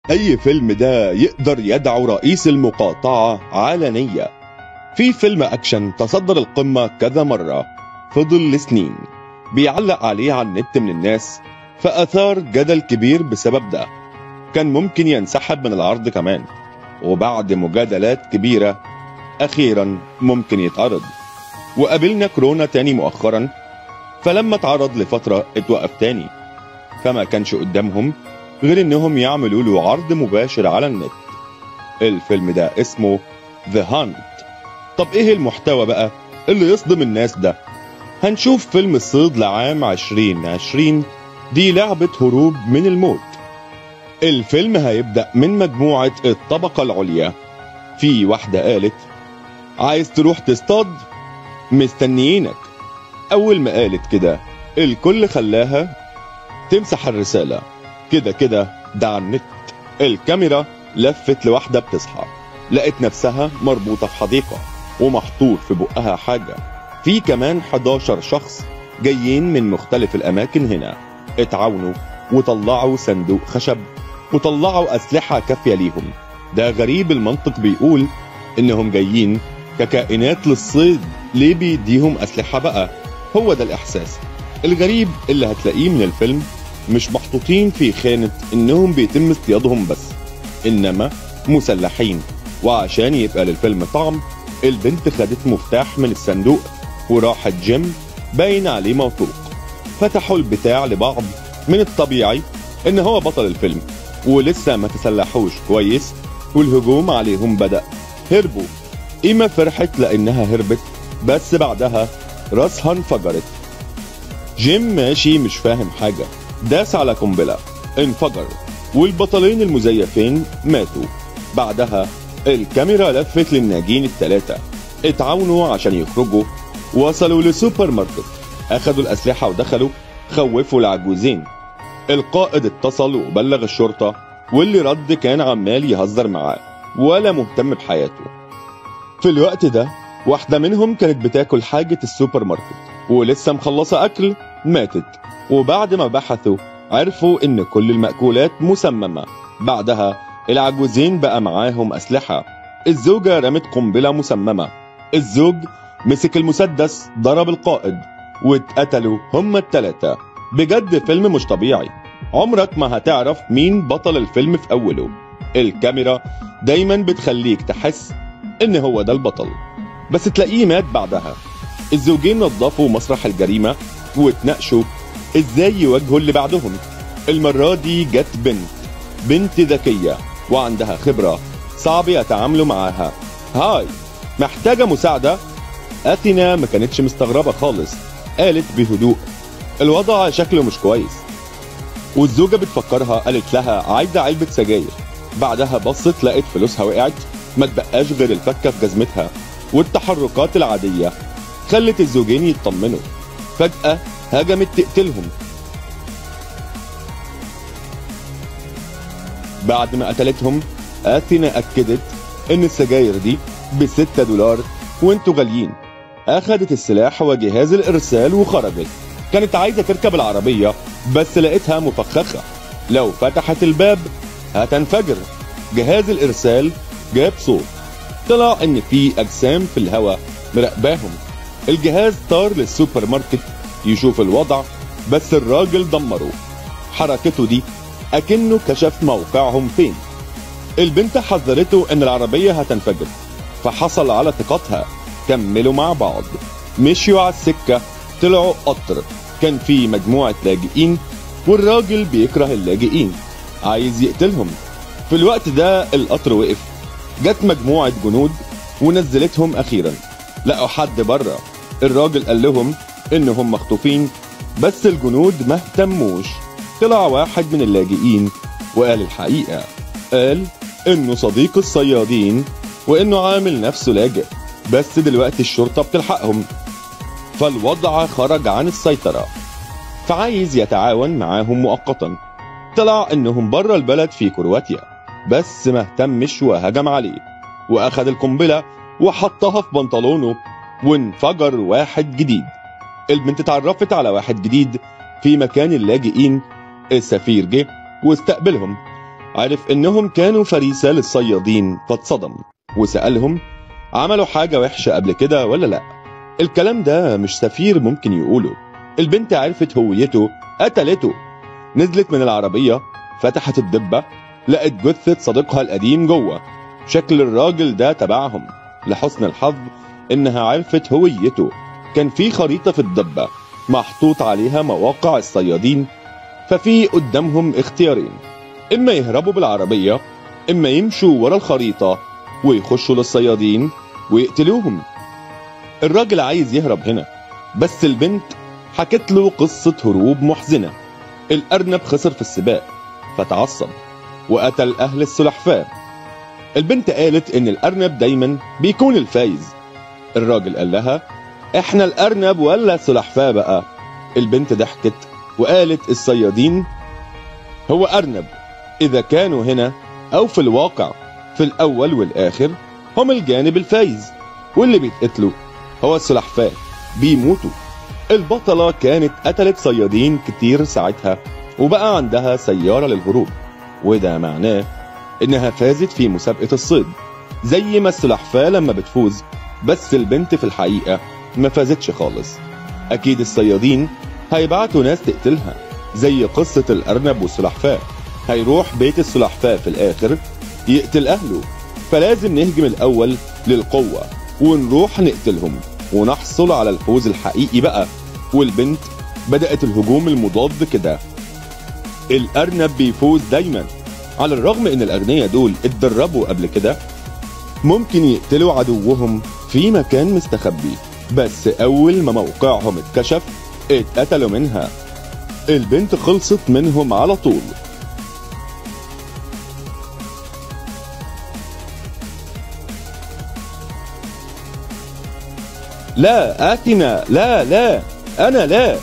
أي فيلم ده يقدر يدعو رئيس المقاطعة علنية في فيلم أكشن تصدر القمة كذا مرة فضل لسنين بيعلق عليه على النت من الناس فأثار جدل كبير بسبب ده كان ممكن ينسحب من العرض كمان وبعد مجادلات كبيرة أخيرا ممكن يتعرض وقابلنا كورونا تاني مؤخرا فلما اتعرض لفترة اتوقف تاني فما كانش قدامهم غير انهم يعملوا له عرض مباشر على النت الفيلم ده اسمه ذا هانت طب ايه المحتوى بقى اللي يصدم الناس ده هنشوف فيلم الصيد لعام 2020 دي لعبة هروب من الموت الفيلم هيبدأ من مجموعة الطبقة العليا في واحدة قالت عايز تروح تصطاد مستنيينك أول ما قالت كده الكل خلاها تمسح الرسالة كده كده ده على النت الكاميرا لفت لواحدة بتصحى لقت نفسها مربوطة في حديقة ومحطوط في بقها حاجة في كمان 11 شخص جايين من مختلف الأماكن هنا اتعاونوا وطلعوا صندوق خشب وطلعوا أسلحة كافية ليهم ده غريب المنطق بيقول إنهم جايين ككائنات للصيد ليه بيديهم أسلحة بقى هو ده الإحساس الغريب اللي هتلاقيه من الفيلم مش محطوطين في خانة إنهم بيتم اصطيادهم بس إنما مسلحين وعشان يبقى للفيلم طعم البنت خدت مفتاح من الصندوق وراحت جيم باين عليه موثوق فتحوا البتاع لبعض من الطبيعي ان هو بطل الفيلم ولسه ما تسلحوش كويس والهجوم عليهم بدأ هربوا إيما فرحت لأنها هربت بس بعدها راسها انفجرت جيم ماشي مش فاهم حاجة داس على قنبلة انفجر والبطلين المزيفين ماتوا بعدها الكاميرا لفت للناجين التلاتة اتعاونوا عشان يخرجوا وصلوا لسوبر ماركت اخدوا الاسلحة ودخلوا خوفوا العجوزين القائد اتصل وبلغ الشرطة واللي رد كان عمال يهزر معاه ولا مهتم بحياته في الوقت ده واحدة منهم كانت بتاكل حاجة السوبر ماركت ولسه مخلصة أكل ماتت وبعد ما بحثوا عرفوا إن كل المأكولات مسممة بعدها العجوزين بقى معاهم أسلحة الزوجة رمت قنبلة مسممة الزوج مسك المسدس ضرب القائد واتقتلوا هما التلاتة بجد فيلم مش طبيعي عمرك ما هتعرف مين بطل الفيلم في أوله الكاميرا دايما بتخليك تحس إن هو ده البطل بس تلاقيه مات بعدها الزوجين نظفوا مسرح الجريمة واتناقشوا ازاي يواجهوا اللي بعدهم المرة دي جت بنت بنت ذكية وعندها خبرة صعب يتعاملوا معاها هاي محتاجة مساعدة أثينا ما كانتش مستغربة خالص قالت بهدوء الوضع شكله مش كويس والزوجة بتفكرها قالت لها عايزة علبة سجاير بعدها بصت لقت فلوسها وقعت ما تبقاش غير الفكة في جزمتها والتحركات العادية خلت الزوجين يطمنوا فجأة هجمت تقتلهم بعد ما قتلتهم آثينا أكدت إن السجاير دي بستة دولار وانتوا غاليين أخدت السلاح وجهاز الإرسال وخرجت كانت عايزة تركب العربية بس لقيتها مفخخة لو فتحت الباب هتنفجر جهاز الإرسال جاب صوت طلع إن في أجسام في الهواء مراقباهم الجهاز طار للسوبر ماركت يشوف الوضع بس الراجل دمره حركته دي أكنه كشف موقعهم فين البنت حذرته ان العربية هتنفجر فحصل على ثقتها كملوا مع بعض مشيوا على السكة طلعوا قطر كان في مجموعة لاجئين والراجل بيكره اللاجئين عايز يقتلهم في الوقت ده القطر وقف جت مجموعة جنود ونزلتهم أخيرا لقوا حد بره الراجل قال لهم إنهم مخطوفين بس الجنود ما اهتموش طلع واحد من اللاجئين وقال الحقيقة قال إنه صديق الصيادين وإنه عامل نفسه لاجئ بس دلوقتي الشرطة بتلحقهم فالوضع خرج عن السيطرة فعايز يتعاون معاهم مؤقتا طلع إنهم بره البلد في كرواتيا بس ما اهتمش وهجم عليه وأخذ القنبلة وحطها في بنطلونه وانفجر واحد جديد البنت اتعرفت على واحد جديد في مكان اللاجئين السفير جه واستقبلهم عرف إنهم كانوا فريسة للصيادين فاتصدم وسألهم عملوا حاجة وحشة قبل كده ولا لأ الكلام ده مش سفير ممكن يقوله البنت عرفت هويته قتلته نزلت من العربية فتحت الدبة لقت جثة صديقها القديم جوه شكل الراجل ده تبعهم لحسن الحظ إنها عرفت هويته كان في خريطة في الدبة محطوط عليها مواقع الصيادين ففي قدامهم اختيارين إما يهربوا بالعربية إما يمشوا ورا الخريطة ويخشوا للصيادين ويقتلوهم الراجل عايز يهرب هنا بس البنت حكت له قصة هروب محزنة الأرنب خسر في السباق فتعصب وقتل أهل السلحفاة البنت قالت إن الأرنب دايما بيكون الفايز الراجل قال لها إحنا الأرنب ولا السلحفاة بقى البنت ضحكت وقالت الصيادين هو أرنب إذا كانوا هنا أو في الواقع في الأول والآخر هم الجانب الفايز واللي بيتقتلوا هو السلحفاة بيموتوا البطلة كانت قتلت صيادين كتير ساعتها وبقى عندها سيارة للهروب وده معناه إنها فازت في مسابقة الصيد زي ما السلحفاة لما بتفوز بس البنت في الحقيقة ما فازتش خالص أكيد الصيادين هيبعتوا ناس تقتلها زي قصة الأرنب والسلحفاة هيروح بيت السلحفاة في الآخر يقتل أهله فلازم نهجم الأول للقوة ونروح نقتلهم ونحصل على الفوز الحقيقي بقى والبنت بدأت الهجوم المضاد كده الأرنب بيفوز دايما على الرغم ان الأغنياء دول اتدربوا قبل كده ممكن يقتلوا عدوهم في مكان مستخبي بس أول ما موقعهم اتكشف اتقتلوا منها البنت خلصت منهم على طول لا آتنا لا لا أنا لا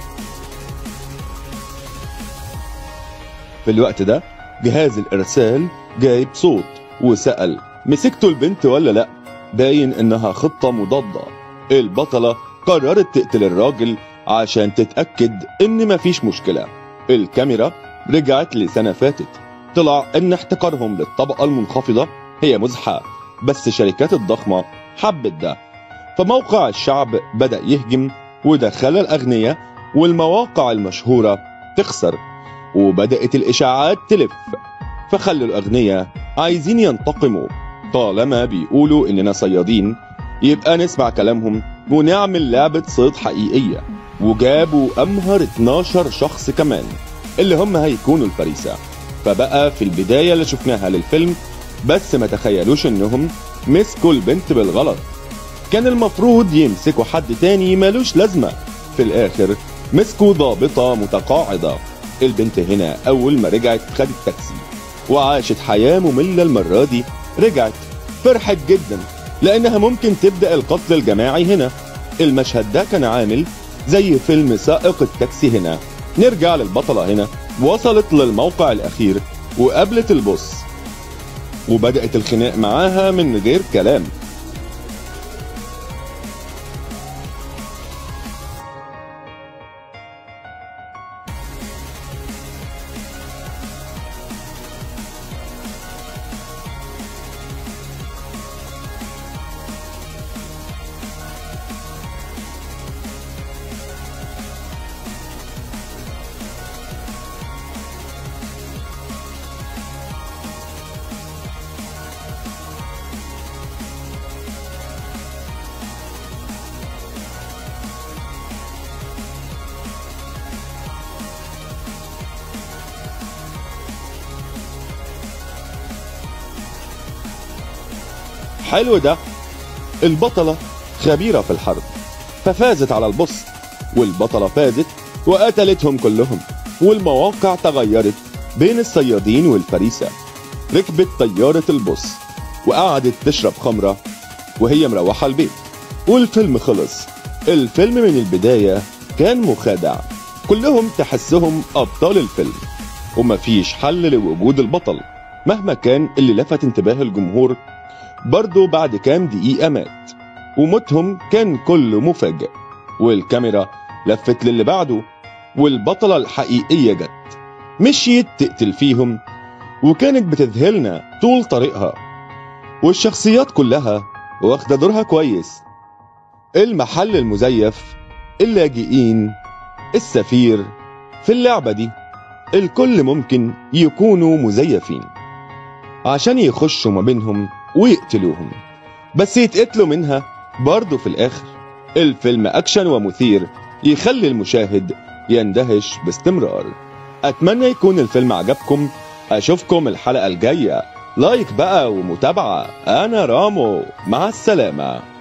في الوقت ده جهاز الإرسال جايب صوت وسأل مسكتوا البنت ولا لا باين إنها خطة مضادة البطلة قررت تقتل الراجل عشان تتأكد إن مفيش مشكلة الكاميرا رجعت لسنة فاتت طلع إن احتكارهم للطبقة المنخفضة هي مزحة بس الشركات الضخمة حبت ده فموقع الشعب بدأ يهجم وده خلى الأغنياء والمواقع المشهورة تخسر وبدأت الإشاعات تلف فخلوا الأغنياء عايزين ينتقموا طالما بيقولوا إننا صيادين يبقى نسمع كلامهم ونعمل لعبة صيد حقيقية وجابوا أمهر 12 شخص كمان اللي هم هيكونوا الفريسة فبقى في البداية اللي شفناها للفيلم بس ما تخيلوش انهم مسكوا البنت بالغلط كان المفروض يمسكوا حد تاني مالوش لازمة في الآخر مسكوا ضابطة متقاعدة البنت هنا أول ما رجعت خدت تاكسي وعاشت حياة مملة المرة دي رجعت فرحت جدا لأنها ممكن تبدأ القتل الجماعي هنا المشهد ده كان عامل زي فيلم سائق التاكسي هنا نرجع للبطلة هنا وصلت للموقع الأخير وقابلت البوس وبدأت الخناق معاها من غير كلام حلو ده البطلة خبيرة في الحرب ففازت على البص والبطلة فازت وقتلتهم كلهم والمواقع تغيرت بين الصيادين والفريسة ركبت طيارة البص وقعدت تشرب خمرة وهي مروحة البيت والفيلم خلص الفيلم من البداية كان مخادع كلهم تحسهم أبطال الفيلم ومفيش حل لوجود البطل مهما كان اللي لفت انتباه الجمهور برضه بعد كام دقيقة مات وموتهم كان كله مفاجئ والكاميرا لفت للي بعده والبطلة الحقيقية جت مشيت تقتل فيهم وكانت بتذهلنا طول طريقها والشخصيات كلها واخدة دورها كويس المحل المزيف اللاجئين السفير في اللعبة دي الكل ممكن يكونوا مزيفين عشان يخشوا ما بينهم ويقتلوهم بس يتقتلوا منها برضه في الآخر الفيلم أكشن ومثير يخلي المشاهد يندهش باستمرار أتمنى يكون الفيلم عجبكم أشوفكم الحلقة الجاية لايك بقى ومتابعة أنا رامو مع السلامة